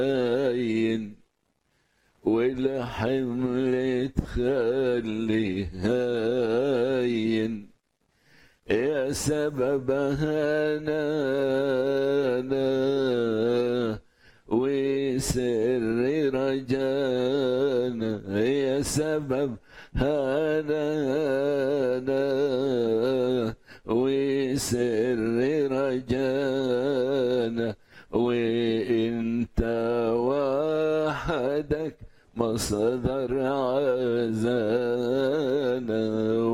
هاين والحمل تخلي هاين يا سبب هنانا وسر رجانا يا سبب هنانا وسر رجانا وانت وحدك مصدر عزانا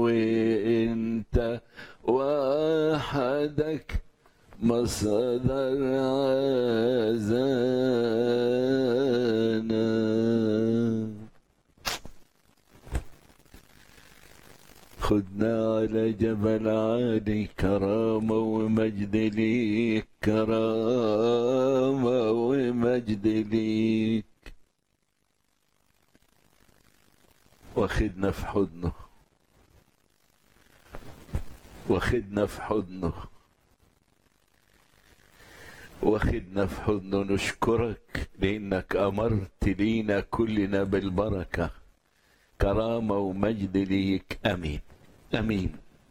وانت وحدك مصدر عزانا خدنا على جبل عالي كرامة ومجد ليك كرامة ومجد ليك واخدنا في حضنه واخدنا في حضنه واخدنا في حضنه نشكرك لانك امرت لينا كلنا بالبركه كرامه ومجد ليك امين امين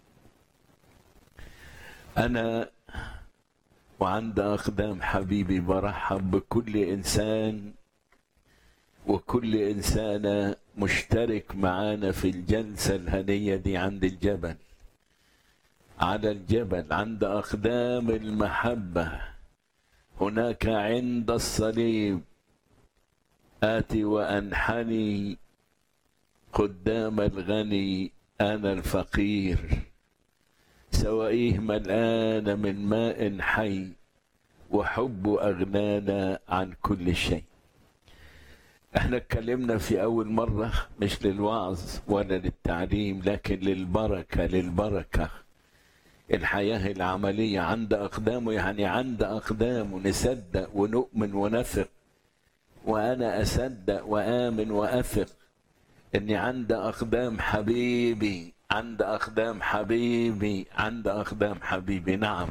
انا وعند اقدام حبيبي برحب بكل انسان وكل انسانه مشترك معانا في الجلسه الهنيه دي عند الجبل على الجبل عند اقدام المحبه هناك عند الصليب اتي وانحني قدام الغني انا الفقير سوائيه ملآن من ماء حي وحب اغنانا عن كل شيء احنا اتكلمنا في اول مرة مش للوعظ ولا للتعليم لكن للبركة للبركة الحياة العملية عند أقدامه يعني عند أقدامه نصدق ونؤمن ونثق وأنا أصدق وآمن وأثق إني عند أقدام حبيبي عند أقدام حبيبي عند أقدام حبيبي نعم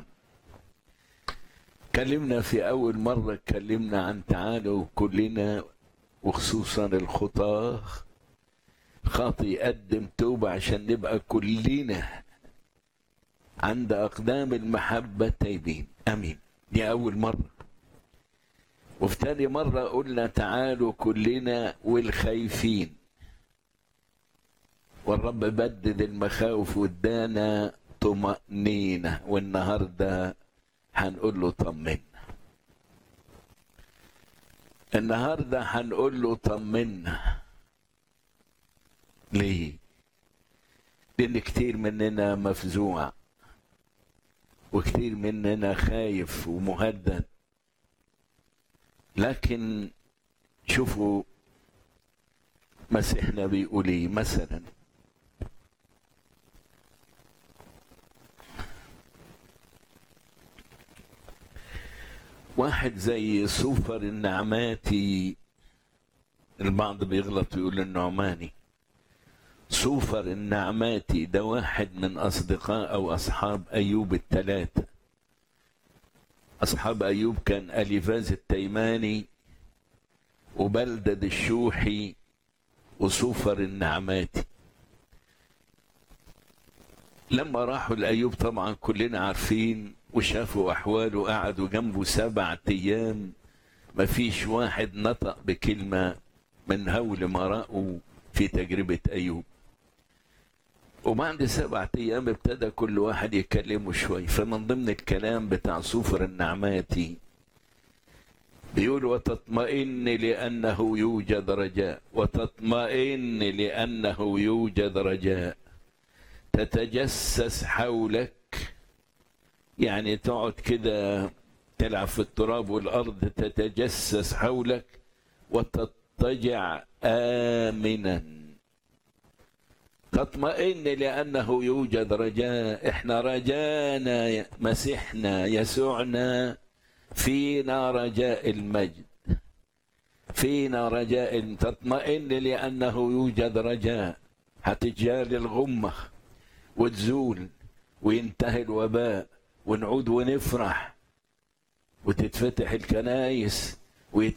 كلمنا في أول مرة اتكلمنا عن تعالوا كلنا وخصوصا الخطاة خاطي يقدم توبة عشان نبقى كلنا عند أقدام المحبة تايبين أمين دي أول مرة وفي تاني مرة قلنا تعالوا كلنا والخايفين والرب بدد المخاوف وادانا طمأنينة والنهاردة هنقول له طمنا النهاردة هنقول له طمنا ليه لأن كتير مننا مفزوع وكتير مننا خايف ومهدد لكن شوفوا مسيحنا بيقول ايه مثلا واحد زي سوفر النعماتي البعض بيغلط ويقول النعماني سوفر النعماتي ده واحد من أصدقاء أو أصحاب أيوب الثلاثة أصحاب أيوب كان أليفاز التيماني وبلدد الشوحي وسوفر النعماتي لما راحوا لأيوب طبعا كلنا عارفين وشافوا أحواله قعدوا جنبه سبعة أيام ما فيش واحد نطق بكلمة من هول ما رأوا في تجربة أيوب وبعد سبعة أيام ابتدى كل واحد يكلمه شوي فمن ضمن الكلام بتاع سوفر النعماتي بيقول وتطمئن لأنه يوجد رجاء وتطمئن لأنه يوجد رجاء تتجسس حولك يعني تقعد كده تلعب في التراب والأرض تتجسس حولك وتضطجع آمنا تطمئن لأنه يوجد رجاء احنا رجانا مسيحنا يسوعنا فينا رجاء المجد فينا رجاء تطمئن لأنه يوجد رجاء هتجال الغمة وتزول وينتهي الوباء ونعود ونفرح وتتفتح الكنايس